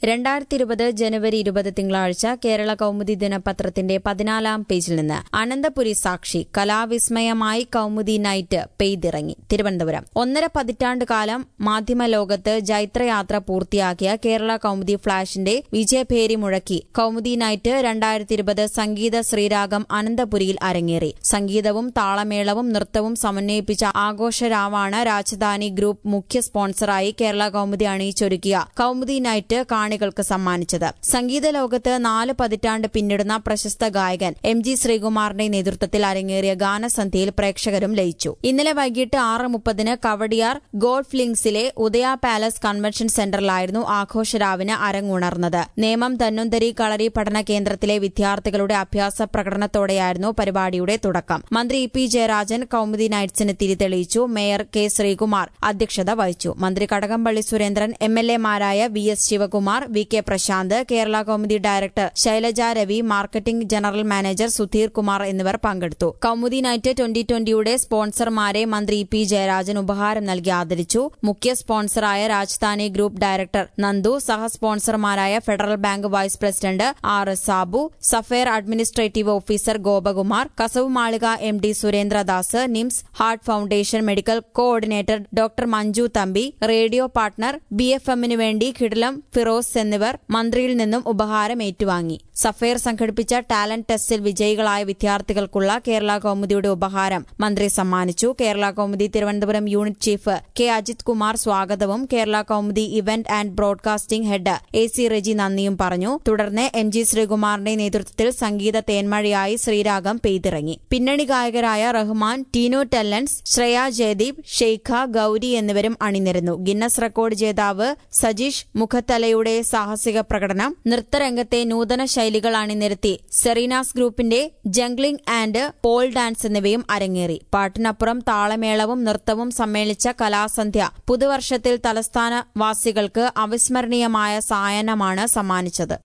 രണ്ടായിരത്തി ഇരുപത് ജനുവരി ഇരുപത് തിങ്കളാഴ്ച കേരള കൗമുദി ദിനപത്രത്തിന്റെ പതിനാലാം പേജിൽ നിന്ന് അനന്തപുരി സാക്ഷി കലാവിസ്മയമായി കൗമുദി നൈറ്റ് പെയ്തിറങ്ങി തിരുവനന്തപുരം ഒന്നര പതിറ്റാണ്ട് കാലം മാധ്യമലോകത്ത് ജൈത്രയാത്ര പൂർത്തിയാക്കിയ കേരള കൗമുദി ഫ്ളാഷിന്റെ വിജയഭേരി മുഴക്കി കൗമുദി നൈറ്റ് രണ്ടായിരത്തി ഇരുപത് സംഗീത ശ്രീരാഗം അനന്തപുരിയിൽ അരങ്ങേറി സംഗീതവും താളമേളവും നൃത്തവും സമന്വയിപ്പിച്ച ആഘോഷരാവാണ് രാജധാനി ഗ്രൂപ്പ് മുഖ്യ സ്പോൺസറായി കേരള കൗമുദി അണിയിച്ചൊരുക്കിയ കൗമുദി നൈറ്റ് കാണികൾക്ക് സമ്മാനിച്ചത് സംഗീത ലോകത്ത് നാല് പതിറ്റാണ്ട് പിന്നിടുന്ന പ്രശസ്ത ഗായകൻ എം ജി ശ്രീകുമാറിന്റെ നേതൃത്വത്തിൽ അരങ്ങേറിയ ഗാനസന്ധ്യയിൽ പ്രേക്ഷകരും ലയിച്ചു ഇന്നലെ വൈകിട്ട് ആറ് മുപ്പതിന് കവടിയാർ ഗോൾഫ് ലിങ്സിലെ ഉദയ പാലസ് കൺവെൻഷൻ സെന്ററിലായിരുന്നു ആഘോഷരാവിന് അരങ്ങുണർന്നത് നേമം തന്നുന്തരി കളരി പഠന കേന്ദ്രത്തിലെ വിദ്യാർത്ഥികളുടെ അഭ്യാസ പ്രകടനത്തോടെയായിരുന്നു പരിപാടിയുടെ തുടക്കം മന്ത്രി ഇ പി ജയരാജൻ കൌമുദി നൈറ്റ്സിന് തിരിതെളിയിച്ചു മേയർ കെ ശ്രീകുമാർ അധ്യക്ഷത വഹിച്ചു മന്ത്രി കടകംപള്ളി സുരേന്ദ്രൻ എം എൽ എമാരായ V S Sivakumar V K Prasanth Kerala Kaumudi director Shailaja Ravi marketing general manager Sudheer Kumar എന്നിവർ പങ്കെടുത്തു കൌമുദി നൈറ്റ് ട്വന്റി ട്വന്റിയുടെ സ്പോൺസർമാരെ മന്ത്രി ഇ പി ജയരാജൻ ഉപഹാരം നൽകി ആദരിച്ചു മുഖ്യ സ്പോൺസറായ രാജധാനി ഗ്രൂപ്പ് ഡയറക്ടർ നന്ദു സഹ സ്പോൺസർമാരായ Federal Bank vice president R S Sabu Sapphire administrative officer Gopakumar Kasavu Maalika M D Surendradas NIMS heart foundation medical coordinator doctor Manju Thampi radio partner B F എമ്മിന് വേണ്ടി കിടിലം ഫിറോസ് എന്നിവർ മന്ത്രിയിൽ നിന്നും ഉപഹാരം ഏറ്റുവാങ്ങി സഫയർ സംഘടിപ്പിച്ച ടാലന്റ് ടെസ്റ്റിൽ വിജയികളായ വിദ്യാർത്ഥികൾക്കുള്ള കേരള കൌമുദിയുടെ ഉപഹാരം മന്ത്രി സമ്മാനിച്ചു Kerala Kaumudi Thiruvananthapuram unit chief K Ajith Kumar സ്വാഗതവും Kerala Kaumudi event and broadcasting head A C Reji നന്ദിയും പറഞ്ഞു തുടർന്ന് എം ജി ശ്രീകുമാറിന്റെ നേതൃത്വത്തിൽ സംഗീത തേന്മഴയായി ശ്രീരാഗം പെയ്തിറങ്ങി പിന്നണി ഗായകരായ റഹ്മാൻ ടീനു ടെല്ലൻസ് ശ്രേയ ജയദീപ് ഷെയ്ഖ ഗൌരി എന്നിവരും അണിനിരന്നു ഗിന്നസ് റെക്കോർഡ് ജേതാവ് സജീഷ് മുഖത്തലയുടെ സാഹസിക പ്രകടനം നൃത്തരംഗത്തെ നൂതന ശൈലികൾ അണിനിരത്തി സെറീനാസ് ഗ്രൂപ്പിന്റെ ജംഗ്ലിംഗ് ആൻഡ് പോൾ ഡാൻസ് എന്നിവയും അരങ്ങേറി പാട്ടിനപ്പുറം താളമേളവും നൃത്തവും സമ്മേളിച്ച കലാസന്ധ്യ പുതുവർഷത്തിൽ തലസ്ഥാന വാസികൾക്ക് അവിസ്മരണീയമായ സായനമാണ് സമ്മാനിച്ചത്